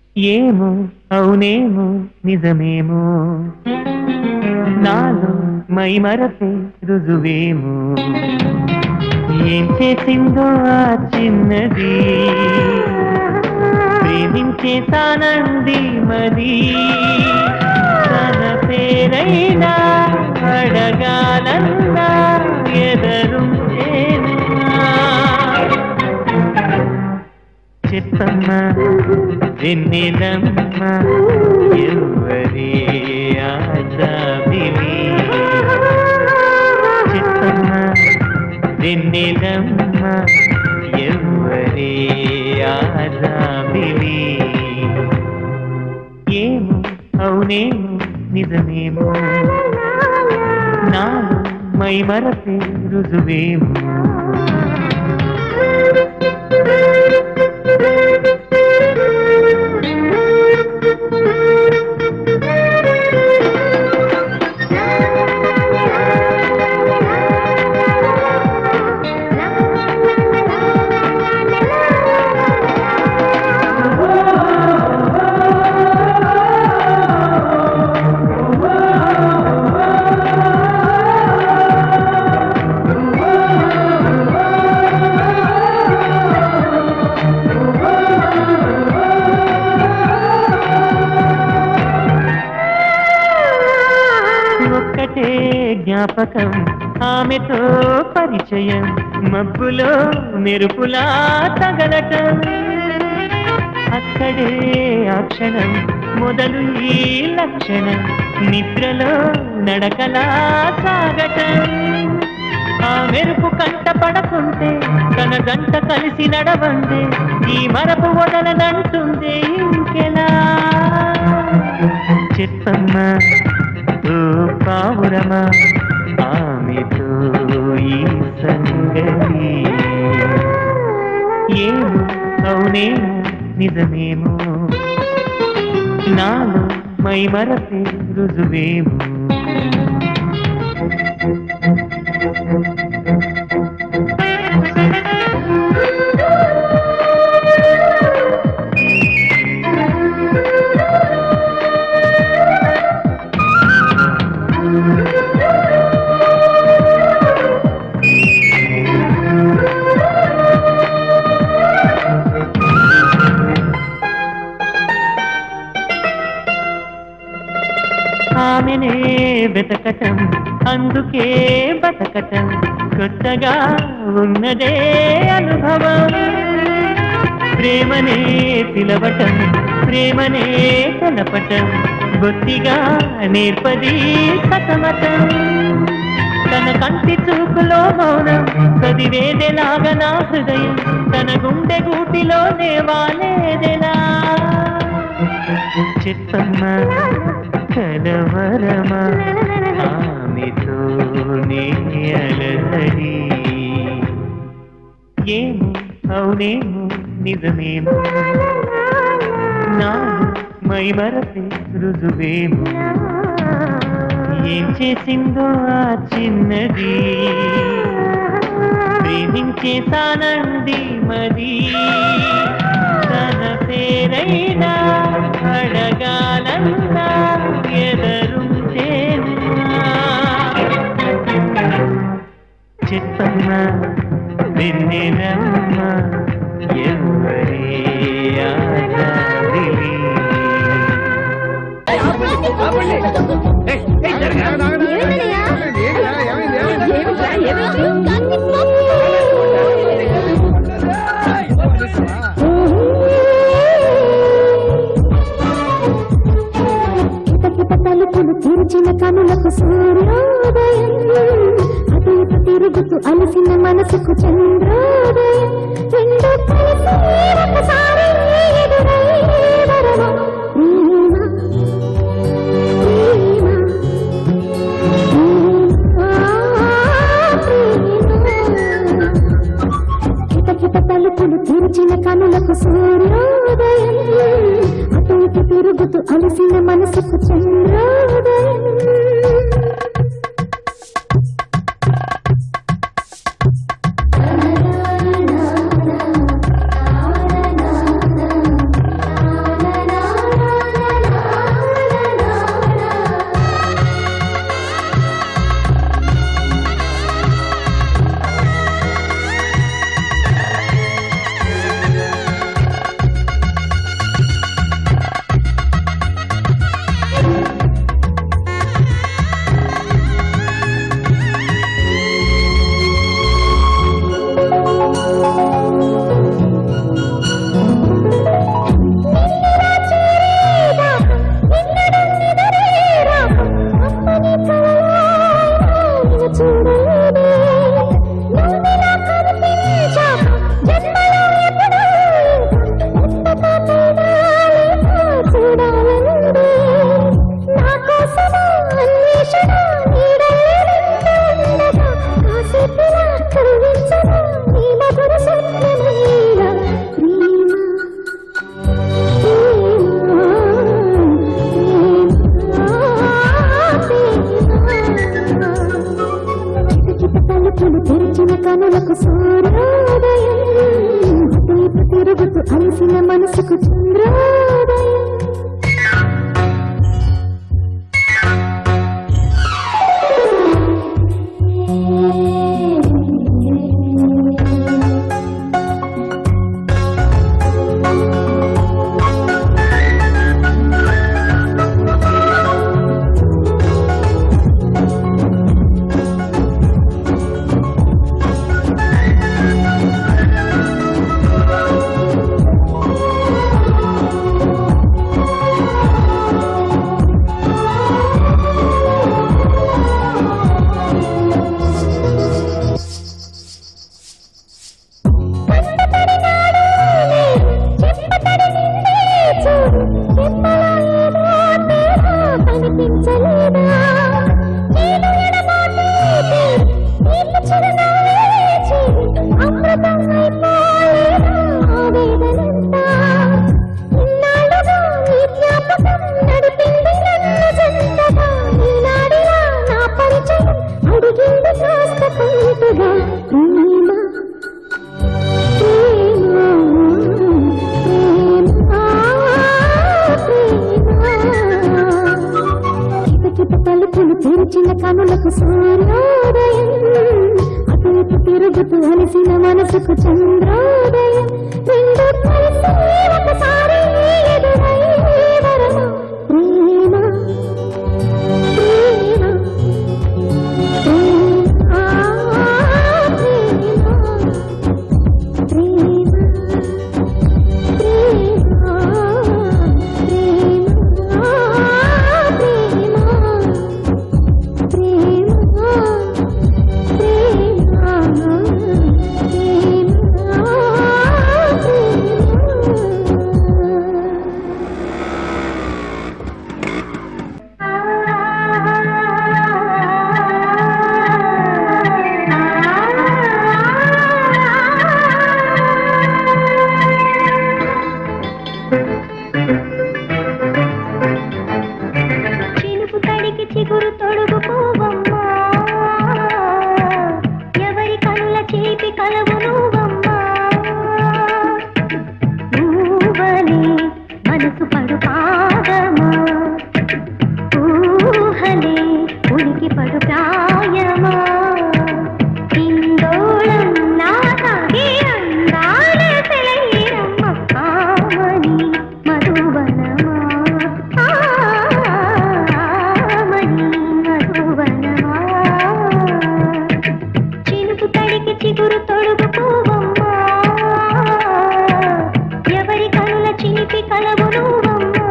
ఏమో అవునేమో నిజమేమో నాలో మై మరపే రుజువేమో ఏం చేసిందో ఆ చిన్నది ప్రేమించేసానంది మరి తన పేరైనా అడగాలన్నా ఎదరుంటేనా చెప్పమ్మా వెన్నెలమ్మా ఎవరే ఆజాబిలి చెప్పమ్మా వెన్నెలమ్మా ఎవరే ఆజాబిలి ఏమో అవునేమో నిజమేమో నాలో మై మరపే రుజువేమో ఒక్కటే జ్ఞాపకం ఆమెతో పరిచయం మబ్బులో మెరుపులా తగలటం అక్కడే ఆ క్షణం మొదలు ఈ లక్షణం నిద్రలో నడకలా సాగటం ఆ మెరుపు కంట పడకుంటే తన గంట కలిసి నడవందే ఈ మరపు వదలనంటుందే ఇంకెలా చెప్పమ్మా ఓ పావురమా ఆమెతో ఈ సంగతి ఏమో అవునేమో నిజమేమో నాలో మై మరపే రుజువేమో ఆమెనే వెతకటం అందుకే బతకటం కొత్తగా ఉన్నదే అనుభవం ప్రేమనే పిలవటం ప్రేమనే తెలపటం బొత్తిగా నేర్పది సతమతం తన కంటి చూపులో మౌనం చదివేదెలాగా నా హృదయం తన గుండె గూటిలోనే వాలేదెలా చెప్పమ్మా కలవరమా ఆమెతో నే అలసడి ఏమో అవునేమో నిజమేమో నాలో మై మరపే రుజువేమో ఏం చేసిందో ఆ చిన్నది ప్రేమించేసానంది మరి తన పేరైనా అడగాలన్నా ఎదరుంటేనా చెప్పమ్మా వెన్నెలమ్మా ఎవరే ఆజాదిలి కిటకిట తలుపులు తెరిచిన కనులకు సూర్యోదయం అటు ఇటు తిరుగుతూ అలసిన మనసుకు చంద్రోదయం రెండు కలిసి ఒకసారి ఎదురై వరమ ప్రేమ ప్రేమ కిటకిట తలుపులు తెరిచిన కనులకు సూర్యోదయం అటు ఇటు తిరుగుతూ అలసిన మనసుకు చంద్రోదయం నా కనులకు సూర్యోదయం అటు ఇటు తిరుగుతూ అలసిన మనసుకు చంద్రోదయం అడిగింది కాస్త కొంతగా ప్రేమ తలుపులు తెరిచిన కనులకు సూర్యోదయం అటు ఇటు తిరుగుతూ అలసిన మనసుకు చంద్రోదయం రెండు కలిసి ఒకసారి ఎదురై వరమ ప్రేమ ప్రేమ చినుకు తడికి చిగురు తొడుగు పోవమ్మా ఎవరి కనుల చేపి కలవు నువ్వమ్మా నువ్వని మనసు పడు పాదమా ఊహలే ఉనికి పడు ప్రాయమా ఇందోళం నా సాగే అందాల సెలయేరమ్మ ఆమని మధువనమా ఆమని మధువనమా చినుకు తడికి చిగురు తొడుగు పోవమ్మా ఎవరి కనుల చిలిపి కలవు నువ్వమ్మా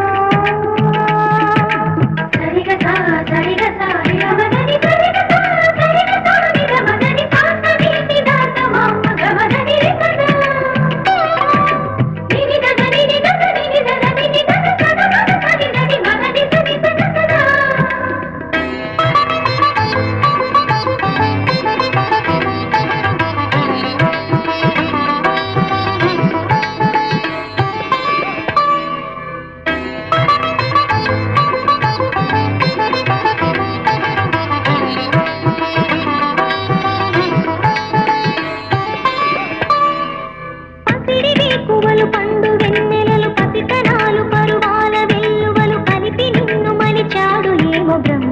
సరిగసా సరిగసా నిరమదని సరిగసా సరిగసా నిరమదని సాసని దాత మామ గమదని రిసదా నిని దద నిని దద నిని దద నిని దద సద మద సది నది మదని సది సద సదా పసిడి వేకువలు పండు వెన్నెలలు పసితనాలు పరువాల వెల్లువలు కలిపి నిన్ను మలిచాడు ఏమో బ్రహ్మ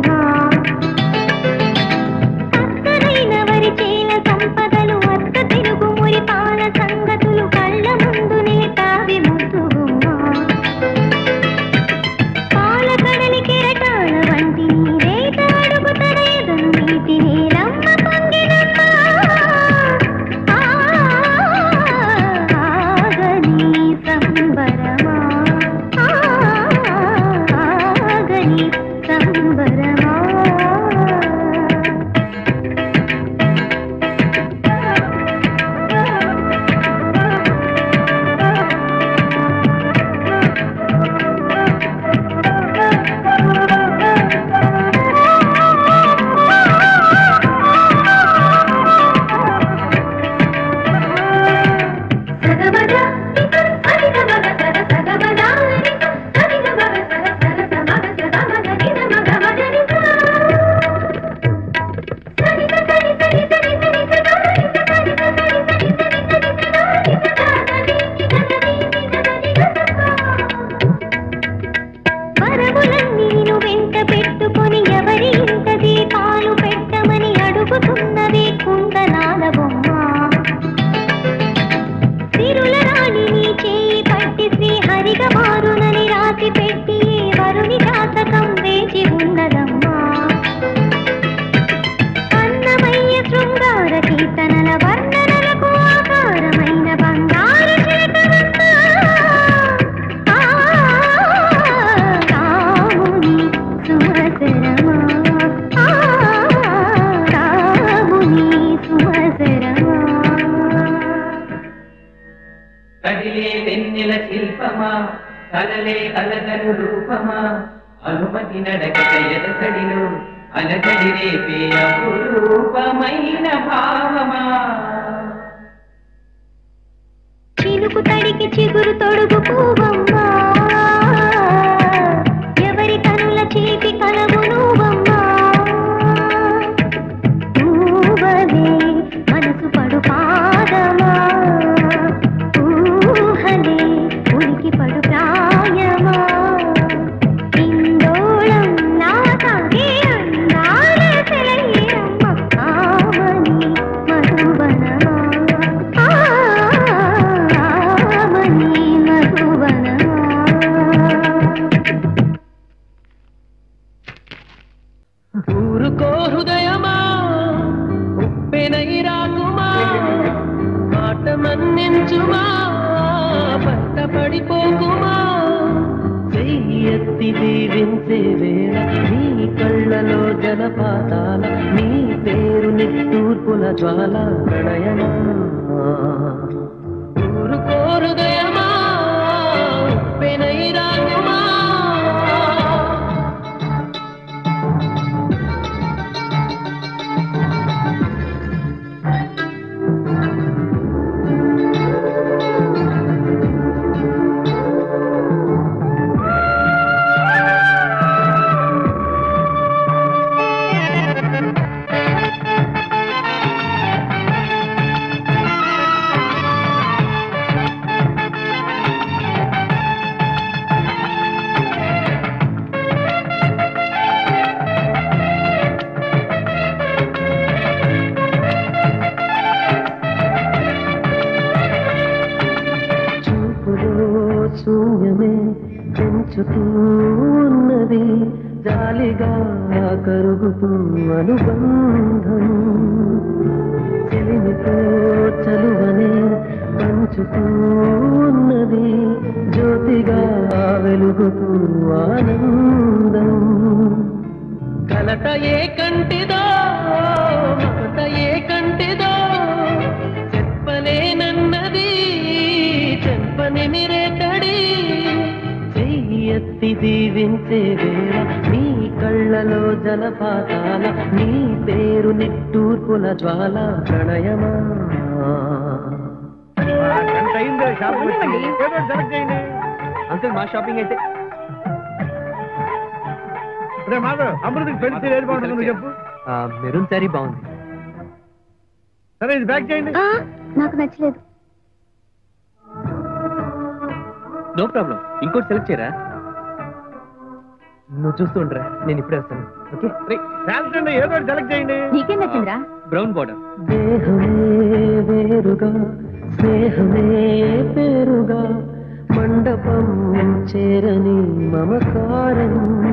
చక్కనైన వరి చేల సంపదలు అత్త తిరుగు మురి పాల సంగతులు కళ్ళ ముందు నిలితావి ముద్దుగుమ్మా పాల కడలి కెరటాల వంటి రేత అడుగు తన ఎదురు నీతి నీలమ్మ పొంగినమ్మ ఆగని సంద్రమా కదిలే వెన్నెల శిల్పమా కలలే అలగను రూపమా అనుమతి నడకట ఎదసడిలో అలజడి రేపే అపురూపమైన భావమా చినుకు తడికి చిగురు తొడుగు పూవమ్మా ఎవరి కనుల చీపి కలవు నువ్వమ్మా పూవలే మనసు పడు పాదమా ఊహలే ఉనికి పడు ప్రాయమా ఇందోళం నా సాగే అందాల సెలయేరమ్మ ఆమని మధువనమా ఆమని మధువనమా ఊరుకో హృదయమా ఉప్పెనై రాకుమా మాట మన్నించుమా పట్ట పడిపోకుమా చెయ్యి ఎత్తి దీవించే వేళ నీ కళ్ళలో జలపాతాల నీ పేరు నిట్టూర్పుల జ్వాల ప్రణయమా ఊరుకో హృదయమా ఉప్పెనై రాకుమా చూపులో శూన్యమే పెంచుతూ ఉన్నది జాలిగా కరుగుతూ అనుబంధం చెలిమితో చలువనే పంచుతూ ఉన్నది జ్యోతిగా వెలుగుతూ ఆనందం కలత ఏ కంటిదో మమత ఏ కంటిదో చెప్పలేనన్నది చెప్పని నిరేతడి చెయ్యి ఎత్తి దీవించే వేళ నీ కళ్ళలో జలపాతాల నీ పేరు నిట్టూర్పుల జ్వాల ప్రణయమా గంట అయిందో షాప్ వచ్చి. ఏదో సెలెక్ట్ చేయండి అంకుల్ మా షాపింగ్ అయితే రే మాధవ్ అమృతకి పెళ్లి చీర ఏది బాగుంటుందో నువ్వు చెప్పు మెరూన్ శారీ బాగుంది సరే ఇది ప్యాక్ చేయండి ఆ, నాకు నచ్చలేదు నో ప్రాబ్లం ఇంకోటి సెలెక్ట్ చేయరా నువ్వు చూస్తూ ఉండరా నేను ఇప్పుడే వస్తాను ఓకే ఫ్యాన్స్ అండి ఏదో ఒకటి సెలెక్ట్ చేయండి నీకేం నచ్చిందిరా బ్రౌన్ బార్డర్ దేహమే వేరుగా స్నేహమే పేరుగా మండపం చేరని మమకారం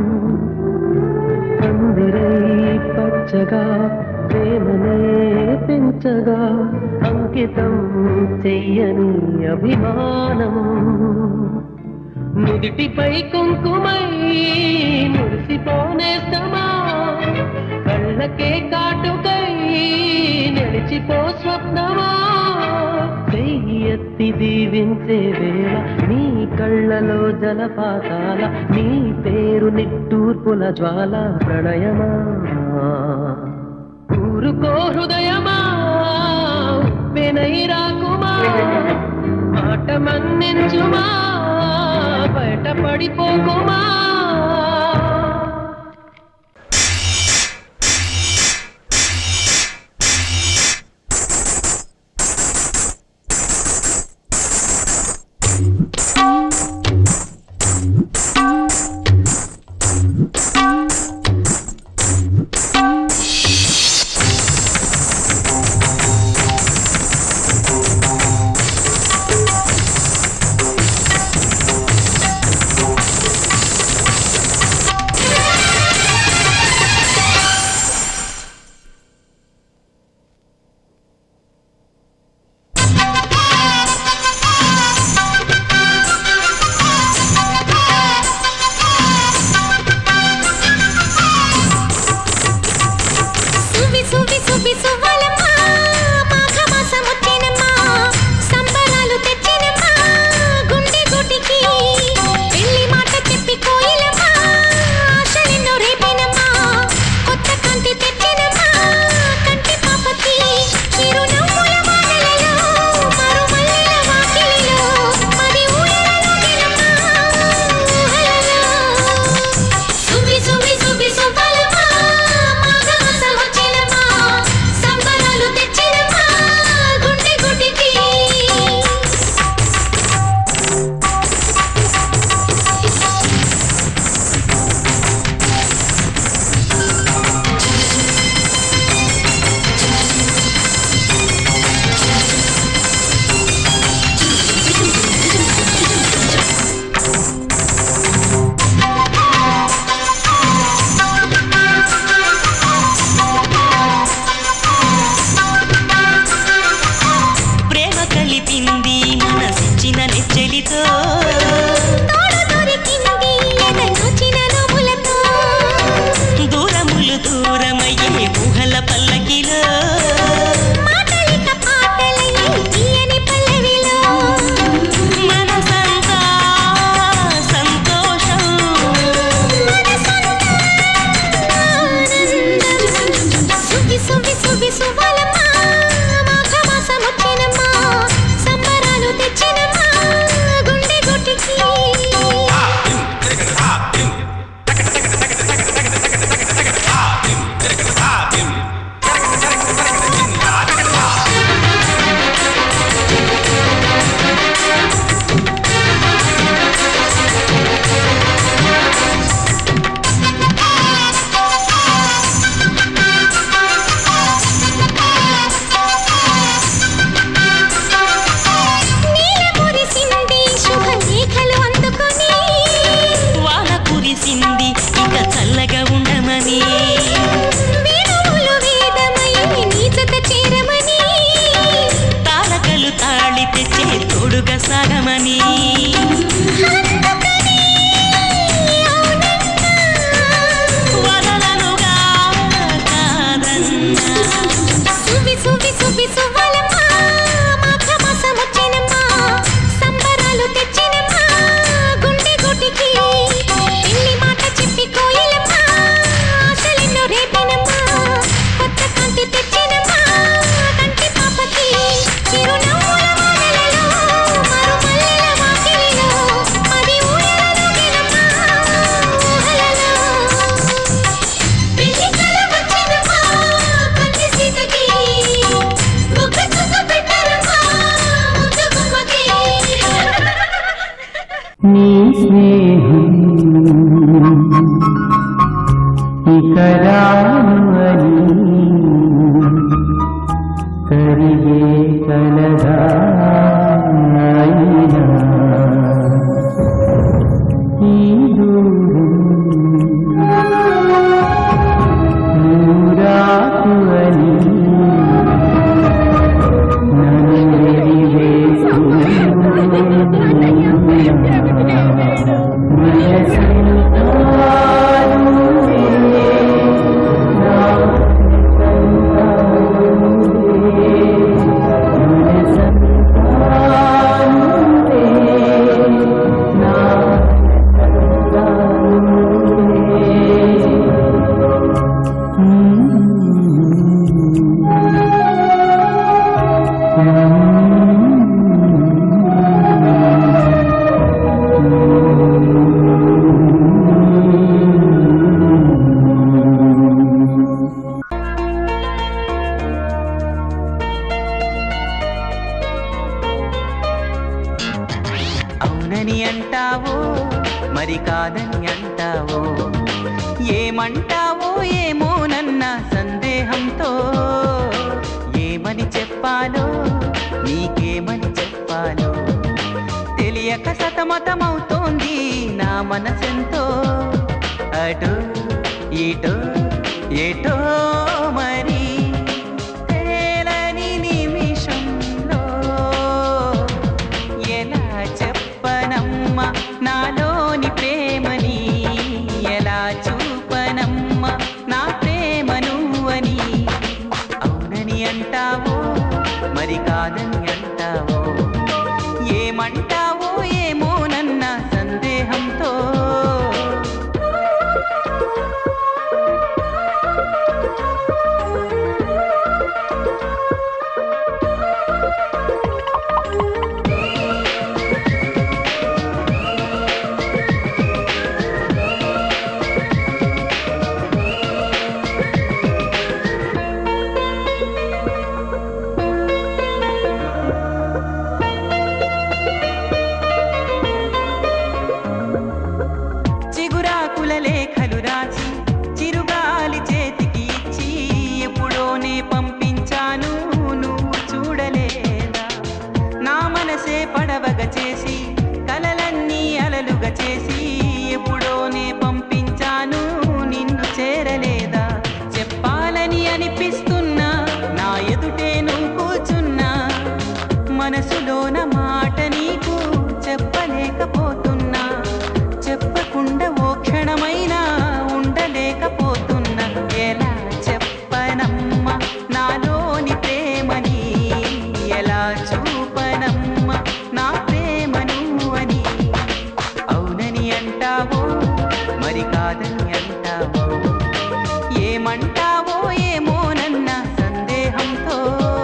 పందిరై పచ్చగా ప్రేమనే పెంచగా అంకితం చెయ్యని అభిమానం నుదిటిపై కుంకుమై మురిసిపోనేస్తమా కళ్ళకే కాటుకై నడిచిపో స్వప్నమా చెయ్యి ఎత్తి దీవించే వేళ నీ కళ్ళలో జలపాతాల నీ పేరు నిట్టూర్పుల జ్వాల ప్రణయమా ఊరుకో హృదయమా ఉప్పెనై రాకుమా మాట మన్నించుమా బయట పడిపోకుమా కలిపింది మనసిచ్చిన నెచ్చెలితో తోడు దొరికింది ఎదనొచ్చిన నువ్వులతో దూరములు దూరమయ్యే ఊహల పల్లకిలో మాటలిక పాటలయ్యే తీయని పల్లవిలో మనసంతా సంతోషం సువి సువి సువి సువలమ్మా మాఘమాసం వచ్చినమ్మా సంబరాలు తెచ్చినమ్మా గుండె గుటికి నీల మురిసింది శుభలేఖలు అందుకొని వాన కురిసింది ఇక చల్లగా ఉండమని వేణువులు వేదమయ్యి నీ జత చేరమని తారకలు తాళి తెచ్చే తోడుగా సాగమని వదలనుగా కాదన్నా సువి సువి సువి సువ్వలమ్మా మాఘమాసం వచ్చినమ్మా సంబరాలు తెచ్చినమ్మా గుండె గుటికి పెళ్లి మాట చెప్పి కోయిలమ్మా ఆశలెన్నో రేపినమ్మా కొత్త కాంతి తెచ్చినమ్మా కంటి పాపకి చిరునవ్వుల వానలలో మరుమల్లెల వాకిలిలో మది ఊయలలోగినమ్మా ఊహలలో పెళ్లి కల వచ్చినమ్మా కన్ని సీతకి ముగ్గ చుక్క పెట్టారమ్మా ముద్దు గుమ్మకి నీ స్నేహం ఇక రానువని కరిగే కలగా అయినా ఈ దూరం నూరాకువని నన్ను అవునని అంటావో మరి కాదని అంటావో ఏమంటావో ఏమోనన్న సందేహంతో ఏమని చెప్పాలో నీకేమని చెప్పాలో తెలియక సతమతమవుతోంది నా మనసెంతో అటు ఇటు ఎటో మరి తేలని నిమిషంలో ఎలా చెప్పనమ్మా నాలోని ప్రేమని ఎలా చూపనమ్మా నా ప్రేమను అని అవునని అంటావో మరి కాదని అంటావో ఏమంటావో ఏమోనన్న సందేహంతో మనసులోన మాట నీకు చెప్పలేకపోతున్నా చెప్పకుండా ఓ క్షణమైనా ఉండలేకపోతున్నా ఎలా చెప్పనమ్మా నాలోని ప్రేమని ఎలా చూపనమ్మా నా ప్రేమను అని అవునని అంటావో మరి కాదని అంటావో ఏమంటావో ఏమోనన్న సందేహంతో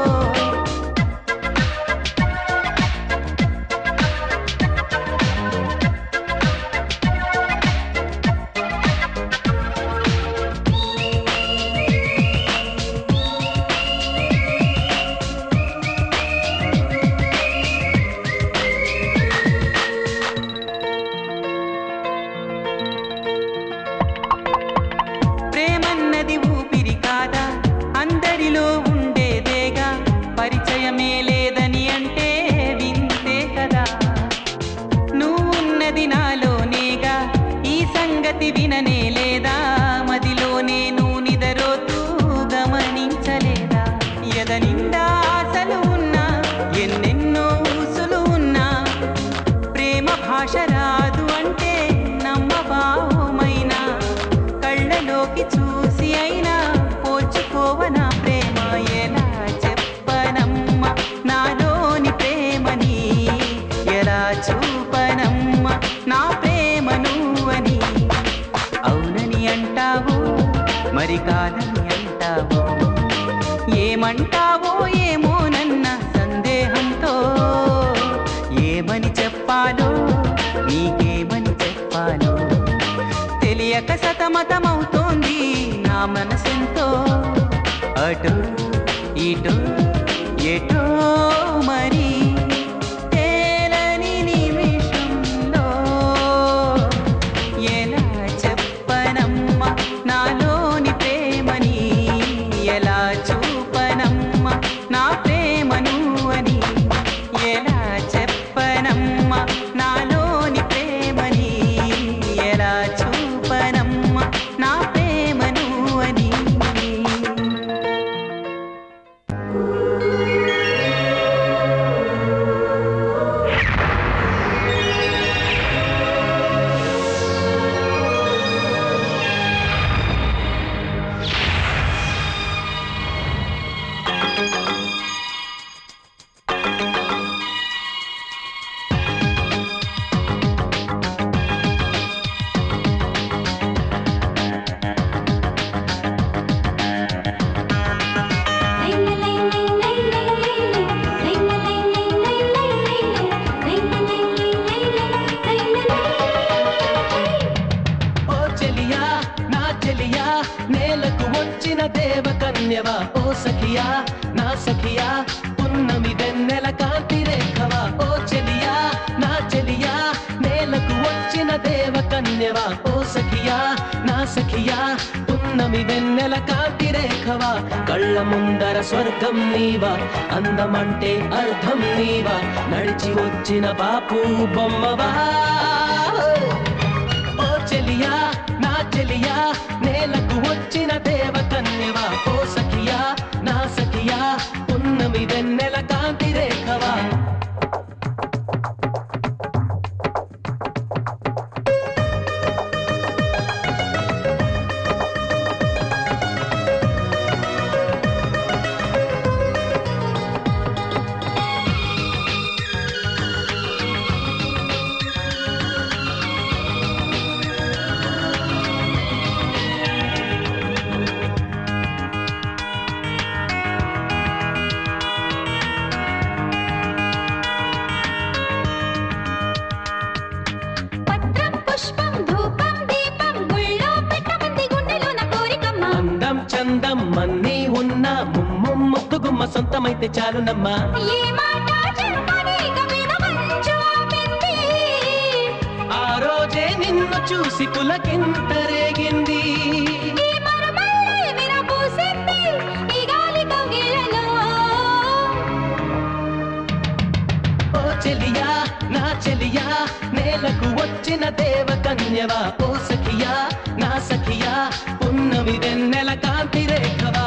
ప్రేమన్నది ఊపిరి కాదా అందరిలో ఉండేదేగా పరిచయమే లేదని అంటే వింతే కదా నువ్వున్నది నాలోనేగా ఈ సంగతి విననే లేదా మదిలోనే నువ్వు నిదరోతూ గమనించలేదా ఎద నిండా ఆశలు ఉన్నా ఎన్నెన్నో ఊసులు ఉన్నా ప్రేమ భాష రాదు అంటే నమ్మబావుమైనా కళ్ళలోకి చూసి అయినా పోల్చుకోవనా ప్రేమ ఎలా చెప్పనమ్మా నాలోని ప్రేమని ఎలా చూపనమ్మా నా ప్రేమను అని అవునని అంటావు మరి కాదని అంటావు ఏమంటావో ఏమోనన్న సందేహంతో ఏమని చెప్పాలో నీకేమని చెప్పాలో తెలియక సతమతమవుతోంది నా మనసెంతో అటు ఇటు ఎటో మరి తేలని నిమిషంలో ఎలా చెప్పనమ్మా నాలోని ప్రేమని ఎలా చూపనమ్మా నా ప్రేమను అని ఎలా చెప్పనమ్మా నాలోని ప్రేమని ఎలా చూపనమ్మా నా ప్రేమను అని ఓ చెలియా నా చెలియా నేలకు వచ్చిన దేవకన్యవా ఓ సఖియా నా సఖియా పున్నమి వెన్నెల కాంతి రేఖవా ఓ చెలియా నా చెలియా నేలకు వచ్చిన దేవకన్యవా ఓ సఖియా నా సఖియా పున్నమి వెన్నెల కాంతి రేఖవా కళ్ళ ముందర స్వర్గం నీవా అందమంటే అర్థం నీవా నడిచి వచ్చిన బాపు బొమ్మవా ఓ చెలియా నా చెలియా నేలకు వచ్చిన దేవకన్యవా ఓ సఖియా నా సఖియా ఉన్నమి వెన్నెల కాంతి రేఖవా పత్రం పుష్పం ధూపం దీపం గుళ్ళో పెట్టమంది గుండెలోన కోరికమ్మ అందం చందం మన్నీ ఉన్న ముమ్ము ముద్దుగుమ్మ సొంతమైతే చాలునమ్మా ఏ మాట చెప్పని కవిన మంచు ఆపింది ఆ రోజే నిన్ను చూసి పులకింతరేగింది ఈ మరమల్లే విరబూసింది ఈ గాలి కౌగిళ్ళలో ఓ చెలియా నా చెలియా నేలకు వచ్చిన దేవకన్యవా ఓ సఖియా నా సఖియా ఉన్నవి వెన్నెల కాంతి రేఖవా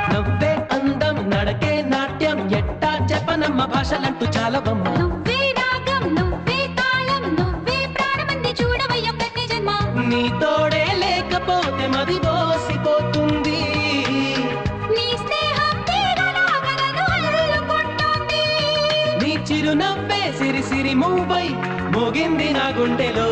నవ్వే అందం నడకే నాట్యం ఎట్టా చెప్పనమ్మ భాషలంటూ చాలవమ్మ నువ్వే రాగం నువ్వే తాళం నువ్వే ప్రాణమంది చూడవయ్య ప్రతి జన్మ నీ తోడే లేకపోతే మది బోసిపోతుంది నీ స్నేహం తీగలాగా నన్ను అల్లుకుంటోంది నీ చిరునవ్వే సిరి సిరి మూవై మోగింది నా గుండెలో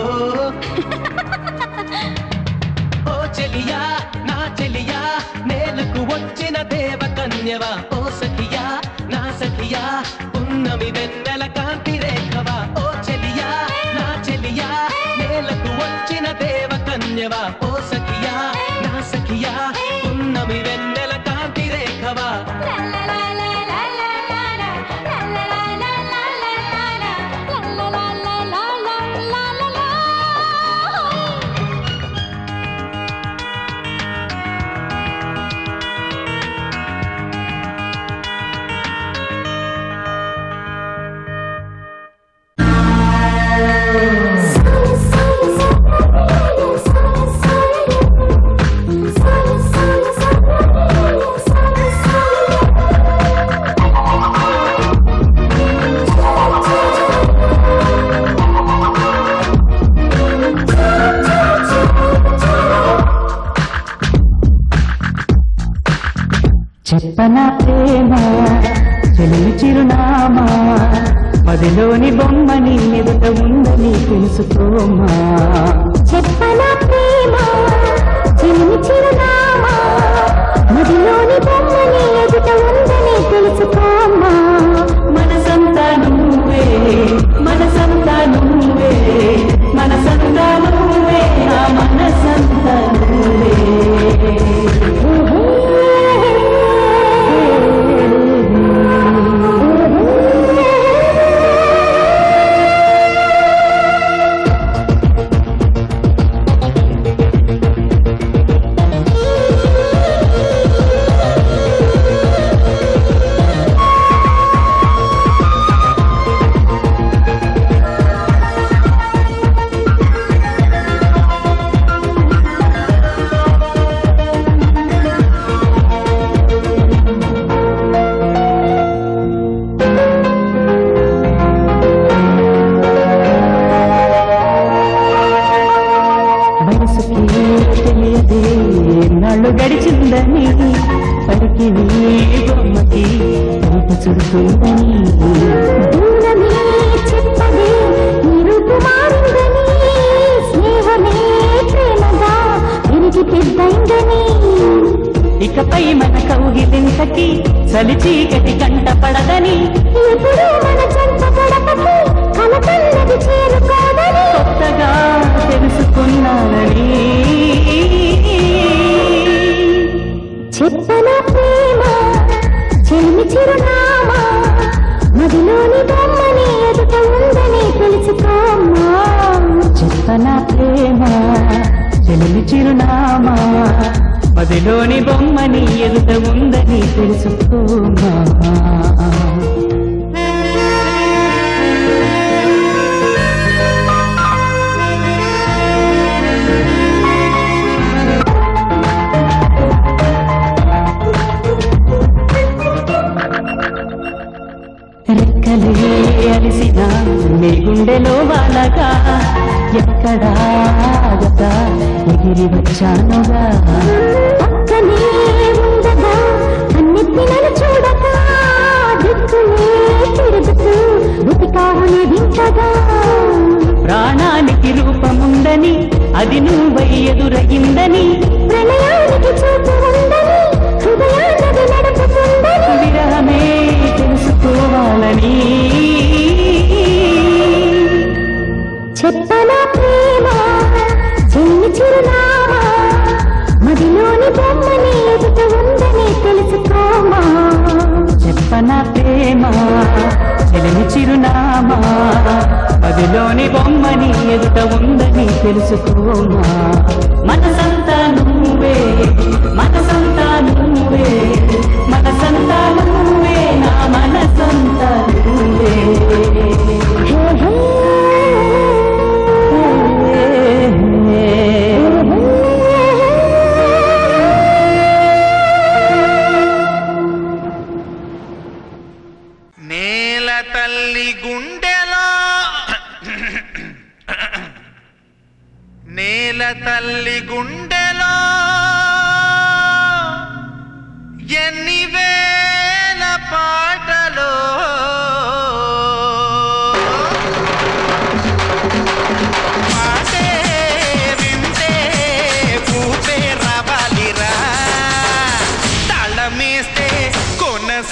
ఓ చెలియా నా చెలియా నేలకు వచ్చిన దేవ కన్యవా ఓ సఖియా నా సఖియా ఉన్నమి వెన్నెల కాంతి రేఖవా ఓ చెలియా నా చెలియా నేలకు వచ్చిన దేవ కన్యవా ఓ సఖియా నా సఖియా ఉన్నమి వెన్నెల కాంతి రేఖవా చెప్పన ప్రేమ చెలిమి చిరునామా పదిలోని బొమ్మని ఎదుట ఉందని తెలుసుకోమా చెప్పన ప్రేమ చిన్ని చిరునామా మదిలోని బొమ్మని ఎదుట ఉందని తెలుసుకోమ్మా మనసంతా నువ్వే మనసంతా నువ్వే మనసంతా నువ్వే నా మనసంతా వయసుకి తెలియదే నాళ్ళు గడిచిందని పడికి నీ బొమ్మకి రూప చుడుతుందని దూరమే చెప్పదే నీ రూపు మారిందని స్నేహమే ప్రేమగా విరిగి పెద్దైందని ఇకపై మన కౌగిలింతకి చలి చీకటి కంట పడదని ఎప్పుడూ మన చెంత గడపకి కలకన్నది చేరుకోదని కొత్తగా తెలుసుకున్నానని చెప్పన ప్రేమ చెల్లి చిరునామా మదిలోని బొమ్మని ఎదుట ఉందని తెలుసుకోమ్మా చెప్పన ప్రేమ చెలిమి చిరునామా పదిలోని బొమ్మని ఎదుట ఉందని తెలుసుకోమా రెక్కలే అలిసిన నీ గుండెలో వాలగా ఎక్కడా ఆగక ఎగిరి వచ్చానుగా పక్కనే ఉండగా అన్నిటి నన్ను చూడక దిక్కులే తిరుగుతూ బతికావునే వింటగా ప్రాణానికి రూపముందని అది నువ్వై ఎదురయిందని ప్రణయానికి చూపు ఉందని హృదయాన్నది నడుపుతుందని విరహమే తెలుసుకోవాలని చెప్పన ప్రేమ చిన్ని చిరునామా మదిలోని బొమ్మని ఎదుట ఉందని తెలుసుకోమా చెప్పన ప్రేమ చెలిమి చిరునామా పదిలోని బొమ్మని ఎదుట ఉందని తెలుసుకోమా మనసంతా నువ్వే మనసంతా నువ్వే మనసంతా నువ్వే నా మనసంతా నువ్వే హే హే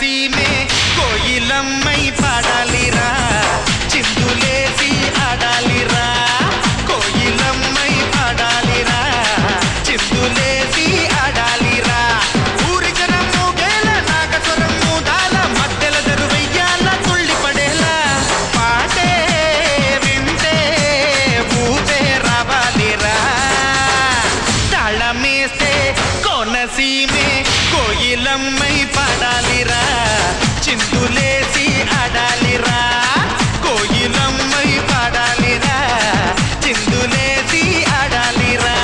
సీమే కోయిలమ్మై పాడాలిరా చిందులేసి ఆడాలిరా కోయిలమ్మై పాడాలిరా చిందులేసి ఆడాలిరా ఊరి జనం మూగేల నాగస్వరం మూదాల మధ్యల దరువెయ్యాల తుళ్ళి పడేలా పాటే వింటే ఊపే రావాలిరా తాళమేస్తే కోనసీమే కోయిలమ్మై పాడాలిరా చిందులేసి ఆడాలిరా కోయిలమ్మై పాడాలిరా చిందులేసి ఆడాలిరా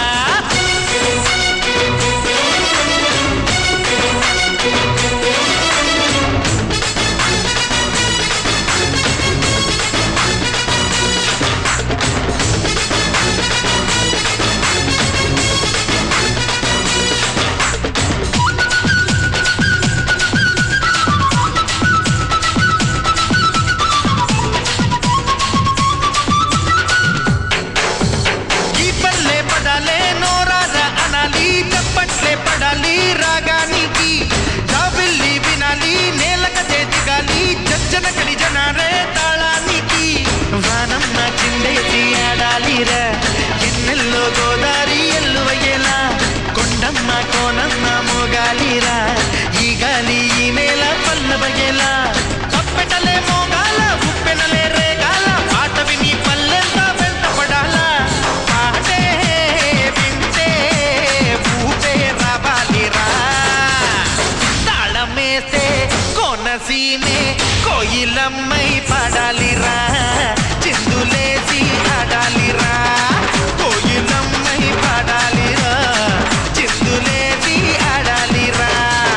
ఈ పల్లె పడాలే నోరార అనాలి చప్పట్లే పడాలి రాగానికి జాబిల్లి వినాలి నేలకతే దిగాలి జజ్జన కడి జనారే తాళానికి వానమ్మ చిందేసి ఆడాలిరా ఎన్నెల్లో గోదారి ఎల్లువయ్యేలా కొండమ్మ కోనమ్మ మోగాలిరా ఈ గాలి ఈ నేల పల్లబగేలా తప్పెటలే మోగాల ఉప్పెనలే రేగాల పాట విని పల్లెంతా వెంటపడాలా పాటే వింటే ఊపే రావాలిరా తాళమేస్తే కోనసీమే కోయిలమ్మై పాడాలిరా చిందులేసి ఆడాలిరా కోయిలమ్మై పాడాలిరా చిందులేసి ఆడాలిరా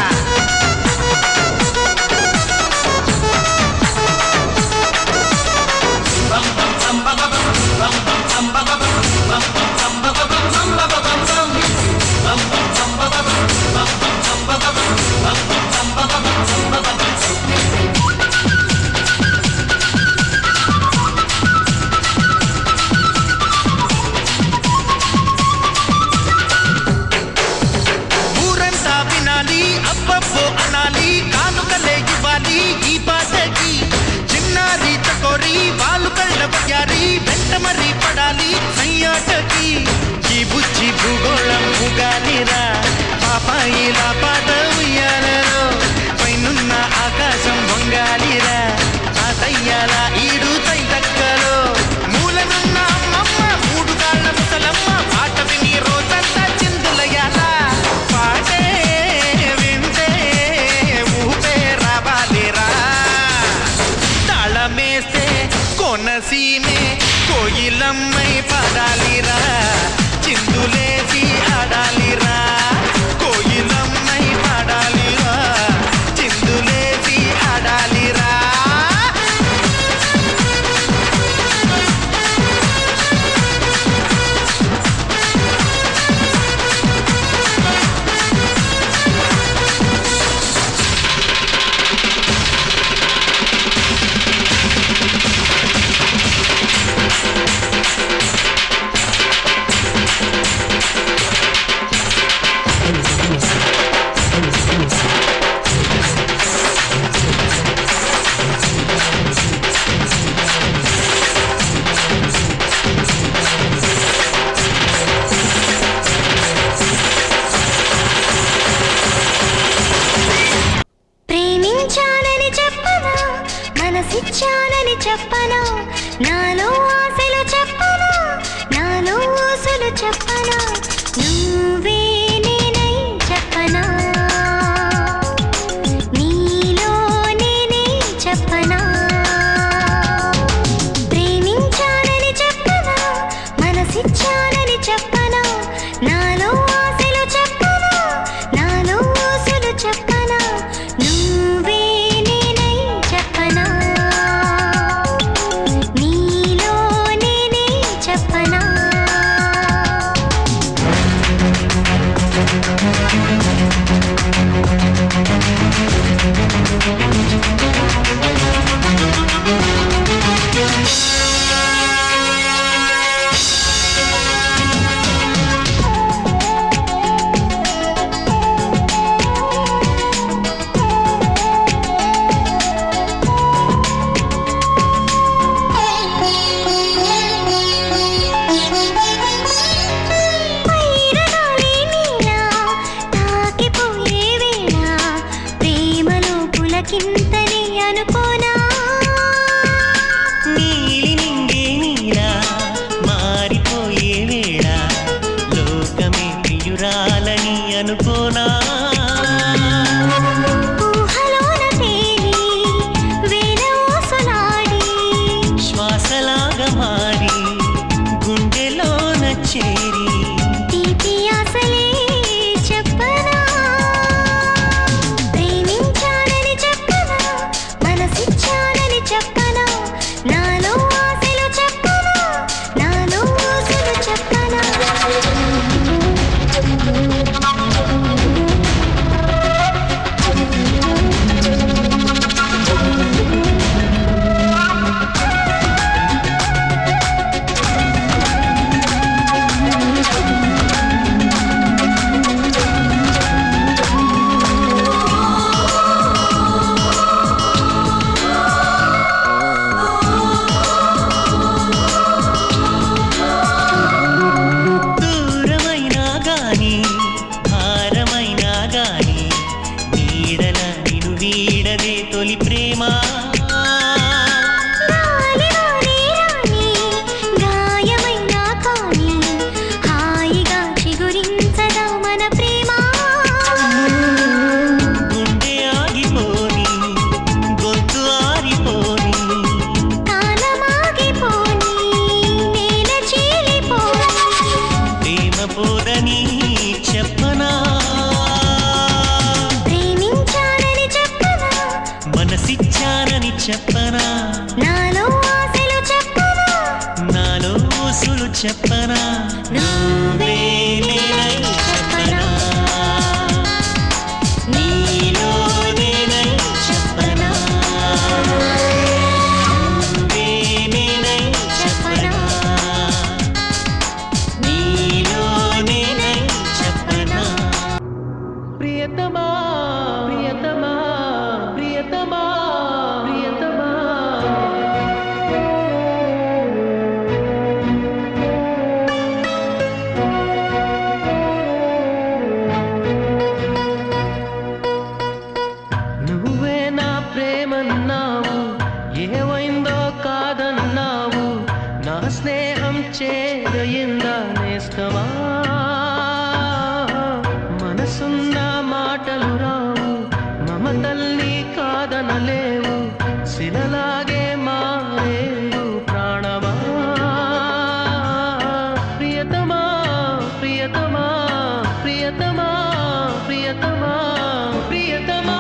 ఊరంతా వినాలి అబ్బబ్బో అనాలి కానుకలే ఇవ్వాలి ఈ పాటకి చిన్నారి చకోరి వాళ్ళు కళ్ళ బయ్యారి వెంట మరి పడాలి సయ్యాటకి ఈ బుజ్జి భూగోళం ఉగాలిరా పాపాయిలా పాట ఉయ్యాలలో పైనున్న ఆకాశం వంగాలిరా ఆ తయ్యాల ఈడు తైదక్కలో మూలనున్న అమ్మమ్మ మూడు కాళ్ళ ముసలమ్మ పాట విని రోజంతా చిందులయ్యాల పాటే వింటే ఊపే రావాలిరా తాళమేస్తే కోనసీమే కోయిలమ్మై పాడాలిరా చిందులేసి ఆడాలిరా కోయిలమ్మై పాడాలిరా చిందులేసి ఆడాలిరా ప్రేమించానని చెప్పనా మనసిచ్చానని చెప్పనా నాలో ఆశలు చెప్పనా నాలో ఊసులు చెప్పనా నువ్వే నేనై చెప్పనా నీలో నేనే చెప్పనా ప్రేమించానని చెప్పనా మనసిచ్చానని చెప్పనా నాలో ఆశలు చెప్పనా నాలో ఊసులు చెప్పనా నువ్వే నేనై చెప్పనా నీలో నేనే చెప్పనా కానీ నీడల నిను వీడదే తొలి ప్రేమ రాలి రాని రాని గాయమైనా కానీ హాయిగా చిగురించదా మన ప్రేమ గుండె ఆగిపోని గొంతు ఆరిపోని కాలమాగిపోని నేల చీలిపోని ప్రేమ పోదని చెప్పనా ప్రేమించానని చెప్పనా మనసిచ్చానని చెప్పనా నాలో ఆశలు చెప్పనా నాలో ఊసులు చెప్పనా నువ్వే నేనై చెప్పనా నీలో నేనై చెప్పనా నువ్వే నేనై చెప్పనా నీలో నేనై చెప్పనా ప్రియతమా ప్రియతమా ప్రియతమా ప్రియతమా నువ్వే నా ప్రేమన్నావు ఏమైందో కాదన్నావు నా స్నేహం చేరయిందా నేస్తమా మనసున్న మాటలు రావు మమతల్ని కాదనలేవు శిలలాగే మారేవు ప్రాణమా ప్రియతమా ప్రియతమా ప్రియతమా ప్రియతమా ప్రియతమా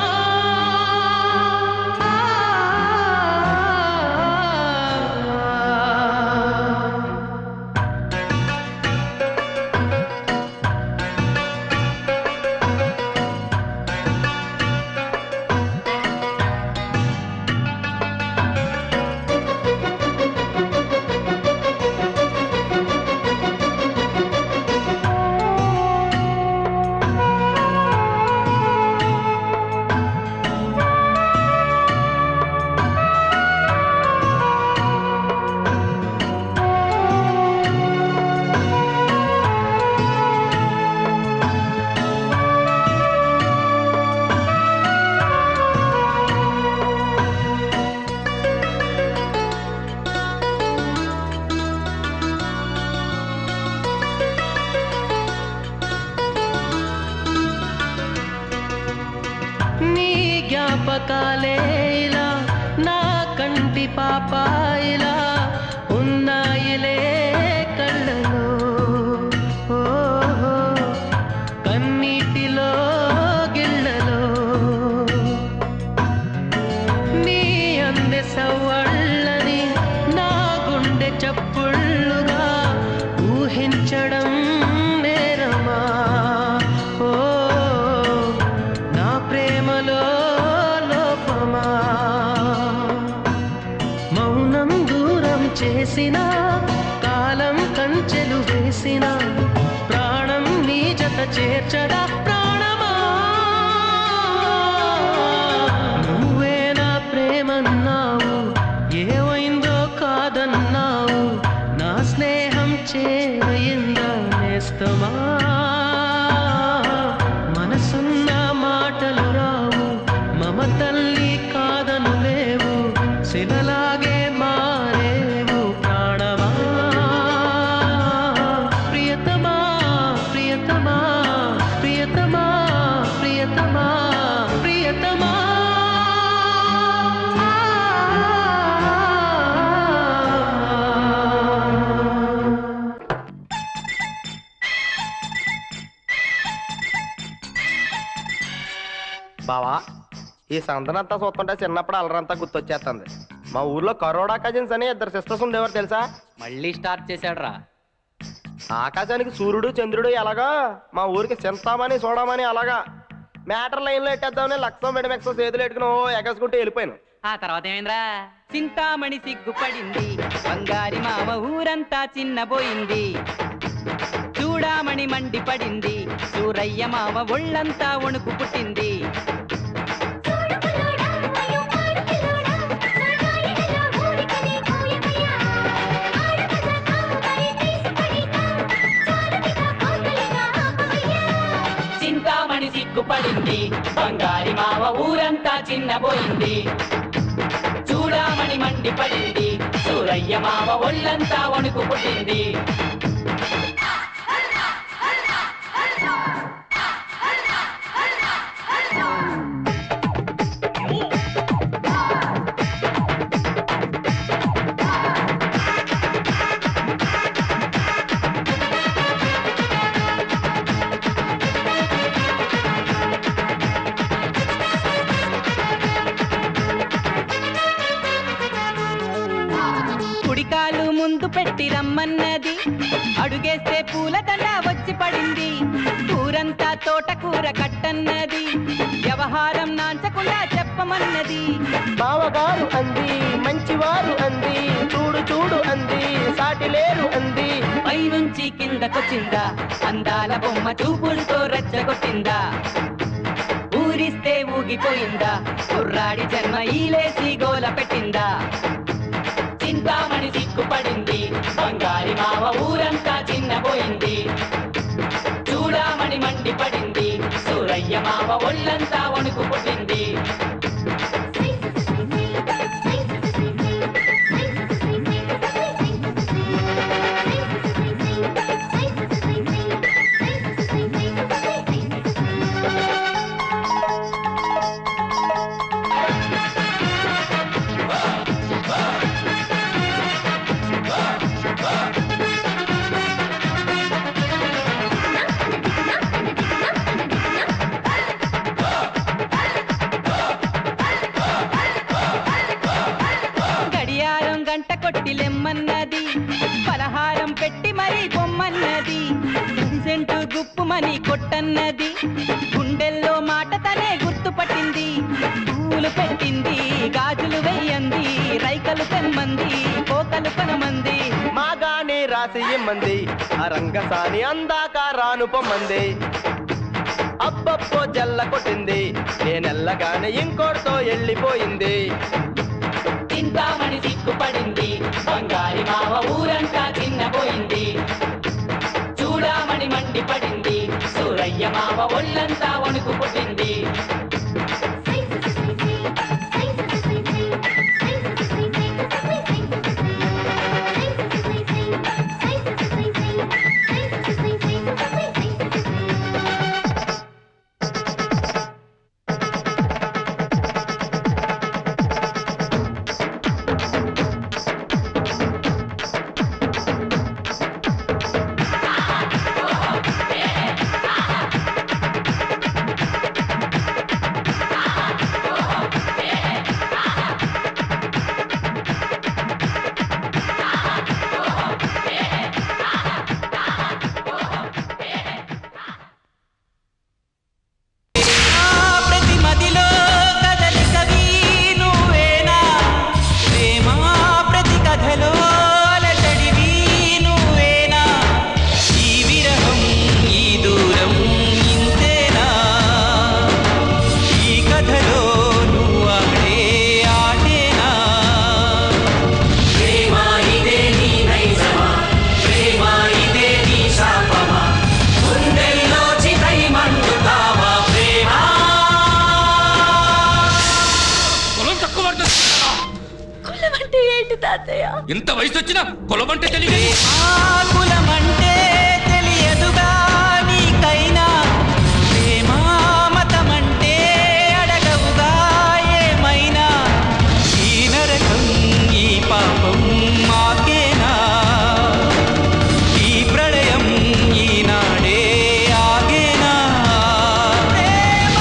నీ జ్ఞాపకాలే ఇలా నా కంటి పాపాయిలా ఉన్నాయిలే కళ్ళలో ఓహో, కన్నీటిలో గిళ్ళలో నీ అందె సవ్వళ్ళని నా గుండె చప్పుళ్ళుగా ఊహించడం నేరమా ఓ నా ప్రేమలో లోపమా మౌనం దూరం చేసిన కాలం కంచెలు వేసిన ప్రాణం నీ జత చేర్చడా ప్రాణమా నువ్వే నా ప్రేమన్నావు ఏమైందో కాదన్నావు నా స్నేహం చేరయిందా నేస్తమా మనసున్న మాటలు రావు మమతల్లి కాదను లేవు శిలలాగే మారేవు ప్రాణమా ప్రియతమా ప్రియతమా ప్రియతమా ప్రియతమా ప్రియతమా బావా ఈ సందనంతా చూస్తుంటే చిన్నప్పుడు అలరంతా గుర్తొచ్చేస్తుంది మా ఊర్లో కరోడా కజిన్స్ అని ఇద్దరు సిస్టర్స్ ఉండేవారు తెలుసా మళ్ళీ స్టార్ట్ చేశాడ్రా ఆకాశానికి సూర్యుడు చంద్రుడు ఎలాగా మా ఊరికి చింతామని చూడమని అలాగా మ్యాటర్ లైన్ లో ఎట్టేద్దామని లక్ష్మం మెడమెక్స్ చేతులు పెట్టుకుని ఓ ఎగసుకుంటూ వెళ్ళిపోయాను ఆ తర్వాత ఏమైందిరా చింతామణి సిగ్గుపడింది బంగారి మామ ఊరంతా చిన్నబోయింది చూడామణి మండిపడింది సూరయ్య మామ ఒళ్ళంతా వణుకు పుట్టింది చింతామణి సిగ్గుపడింది పడింది బంగారి మావ ఊరంతా చిన్నపోయింది చూడామణి మండి పడింది సూరయ్య మావ ఒళ్ళంతా వణుకు పుట్టింది కుడికాలు ముందు పెట్టి రమ్మన్నది అడుగేస్తే పూలదండ వచ్చి పడింది ఊరంతా తోటకూర కట్టన్నది వ్యవహారం నాంచకుండా చెప్పమన్నది బావగారు అంది మంచివారు అంది చూడు చూడు అంది సాటి లేరు అంది పైనుంచి కిందకొచ్చిందా అందాల బొమ్మ చూపులతో రెచ్చగొట్టిందా ఊరిస్తే ఊగిపోయిందా కుర్రాడి జన్మ ఈలేసి గోల పెట్టిందా చింతామణి సిగ్గుపడింది బంగారి మావ ఊరంతా చిన్నపోయింది చూడామణి మండి పడింది సూరయ్య మావ ఒళ్ళంతా వణుకు పుట్టింది గడియారం గంట కొట్టి లెమ్మన్నది పలహారం పెట్టి మరీ పొమ్మన్నది సెంటు గుప్పుమని కొట్టన్నది గుండెల్లో మాట తనే గుర్తుపట్టింది పూలు పెట్టింది గాజులు వెయ్యంది రైకలు తెమ్మంది కోకలు కొనమంది మాగానే రాసి ఇమ్మంది ఆ రంగసాని అందాక రాను పొమ్మంది అబ్బబ్బో జల్ల కొట్టింది నేనెల్లగానే ఇంకోటితో వెళ్ళిపోయింది చింతామణి సిగ్గుపడింది బంగారి మావ ఊరంతా చిన్నపోయింది చూడామణి మండి పడింది సూరయ్య మావ ఒళ్ళంతా వణుకు పుట్టింది ప్రతి మదిలో కదలికవి నువ్వేనా ప్రేమ ప్రతి కథలో అలజడివి నువ్వేనా ఈ విరహం ఈ దూరం ఇంతేనా ఈ కథలో నువ్వు ఆడే ఆటేనా ప్రేమ ఇదే నీ నైజమా ప్రేమ ఇదే నీ శాపమా గుండెల్లో చితై మండుతావా ప్రేమ కులం తక్కువ కులమంటే ఏంటి తాతయ్య ఇంత వయసు వచ్చినా కులం అంటే తెలియదు కులమంటే తెలియదుగా నీకైనా ప్రేమ మతమంటే అడగవుగా ఏమైనా ఈ నరకం ఈ పాపం మాకేనా ఈ ప్రళయం ఈనాడే ఆగేనా ప్రేమ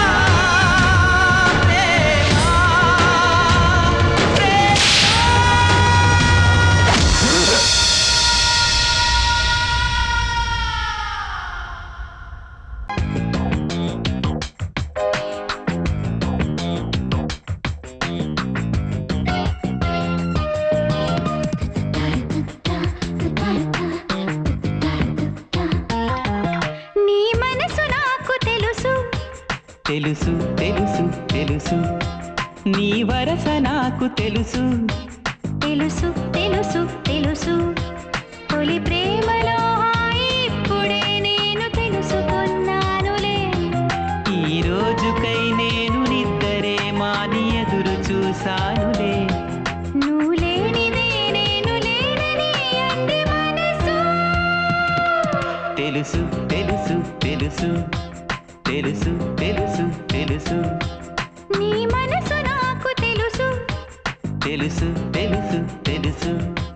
నీ మనసు నాకు తెలుసు తెలుసు తెలుసు తెలుసు నీ వరస నాకు తెలుసు తెలుసు తెలుసు తెలుసు తొలి ప్రేమలో హాయి ఇప్పుడే నేను తెలుసుకున్నానులే ఈ రోజుకై నేను నిద్దరే మాని ఎదురు చూశానులే నువ్వు లేనిదే నేను లేనని అంది మనసు తెలుసు తెలుసు తెలుసు తెలుసు తెలుసు తెలుసు నీ మనసు నాకు తెలుసు తెలుసు తెలుసు తెలుసు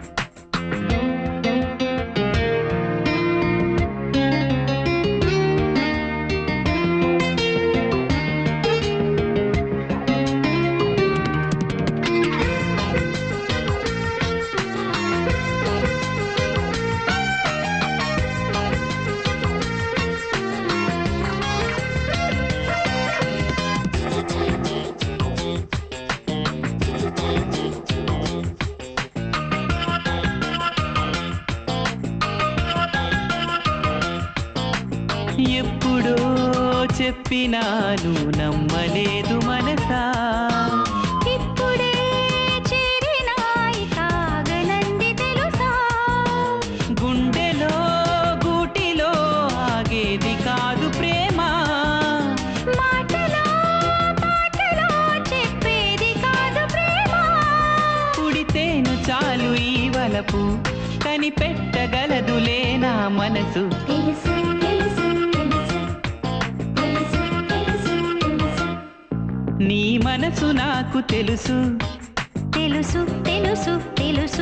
ఎప్పుడో చెప్పినాను నమ్మలేదు మనసా ఇప్పుడే చేరినాయి కాగలంది తెలుసా గుండెలో గూటిలో ఆగేది కాదు ప్రేమ మాటలో పాటలో చెప్పేది కాదు ప్రేమ పుడితేను చాలు ఈ వలపు కనిపెట్టగలదులే నా మనసు తెలుసు తెలుసు తెలుసు తెలుసు తెలుసు తెలుసు నీ మనసు నాకు తెలుసు తెలుసు తెలుసు తెలుసు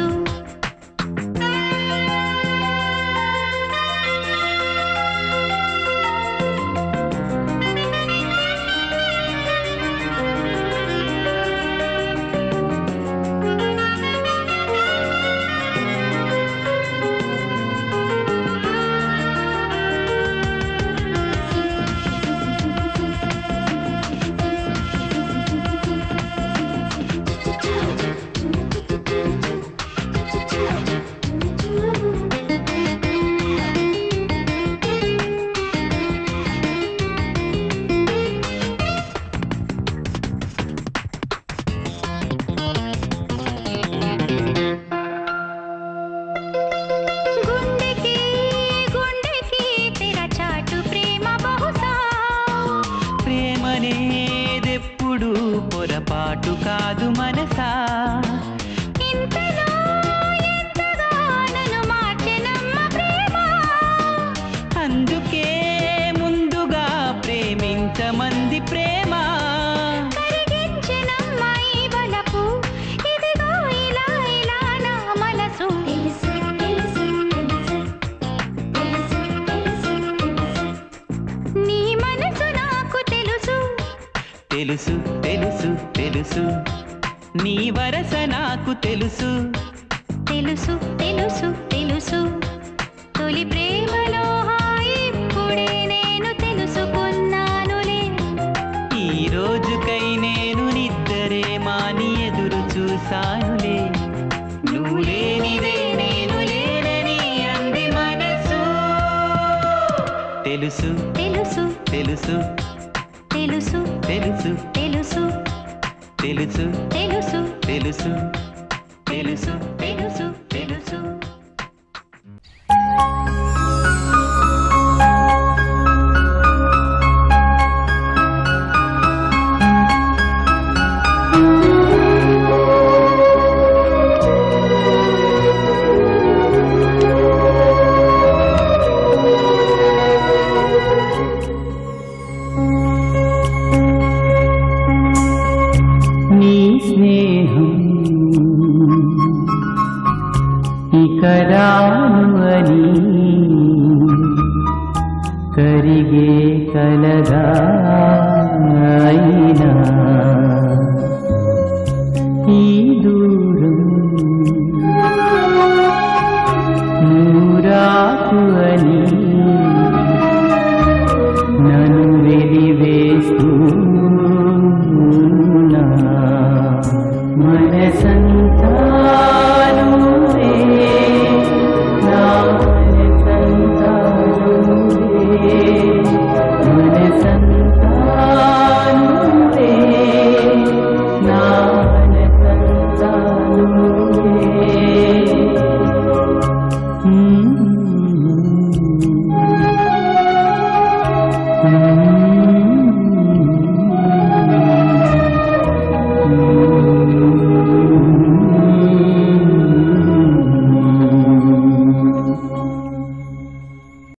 గుండెకి గుండెకి తెర చాటు ప్రేమ బహుశా ప్రేమనేదెప్పుడు పొరపాటు కాదు మనసా ఇంతలో ఎంతగా నన్ను మార్చెనమ్మ ప్రేమ అందుకే ముందుగా ప్రేమించమంది ప్రేమ కరిగించెనమ్మ ఈ బలపు ఇదిగో ఇలా ఇలా నా మనసు తెలుసు తెలుసు తెలుసు తెలుసు తెలుసు తెలుసు నీ మనసు నాకు తెలుసు తెలుసు తెలుసు తెలుసు నీ వరస నాకు తెలుసు తెలుసు తెలుసు తెలుసు తొలి ప్రేమలో హాయి ఇప్పుడే నేను తెలుసుకున్నానులే ఈ రోజుకై నేను నిద్దరే మాని ఎదురు చూశానులే నువ్వు లేనిదే నేను లేనని అంది మనసు తెలుసు తెలుసు తెలుసు తెలుసు తెలుసు తెలుసు తెలుసు తెలుసు తెలుసు తెలుసు తెలుసు తెలుసు